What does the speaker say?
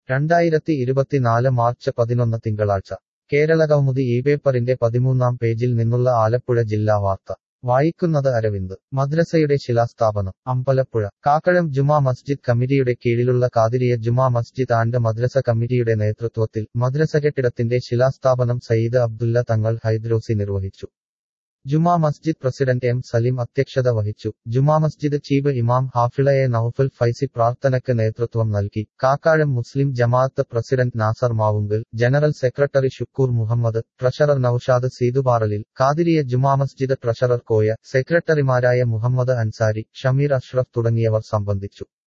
രണ്ടായിരത്തി ഇരുപത്തിനാല് മാർച്ച് പതിനൊന്ന് തിങ്കളാഴ്ച കേരളകൗമുദി ഈ പേപ്പറിന്റെ പതിമൂന്നാം പേജിൽ നിന്നുള്ള ആലപ്പുഴ ജില്ലാ വാർത്ത വായിക്കുന്നത് അരവിന്ദ് മദ്രസയുടെ ശിലാസ്ഥാപനം അമ്പലപ്പുഴ കാക്കഴം ജുമാ മസ്ജിദ് കമ്മിറ്റിയുടെ കീഴിലുള്ള കാതിരിയ ജുമാ മസ്ജിദ് ആൻഡ് മദ്രസ കമ്മിറ്റിയുടെ നേതൃത്വത്തിൽ മദ്രസ കെട്ടിടത്തിന്റെ ശിലാസ്ഥാപനം സയ്യിദ് അബ്ദുല്ല തങ്ങൾ ഹൈദ്രോസി നിർവഹിച്ചു ജുമാ മസ്ജിദ് പ്രസിഡന്റ് എം സലിം അധ്യക്ഷത വഹിച്ചു ജുമാ മസ്ജിദ് ചീഫ് ഇമാം ഹാഫിള എ നൌഫൽ ഫൈസി പ്രാർത്ഥനയ്ക്ക് നേതൃത്വം നൽകി Kakkazham Muslim Jamaat president Nasar Mavunkal general secretary Shukoor Muhammad treasurer Naushad സീതുപാറലിൽ കാതിരിയ ജുമാ മസ്ജിദ് ട്രഷറർ കോയ സെക്രട്ടറിമാരായ മുഹമ്മദ് അൻസാരി ഷമീർ അഷ്റഫ് തുടങ്ങിയവർ സംബന്ധിച്ചു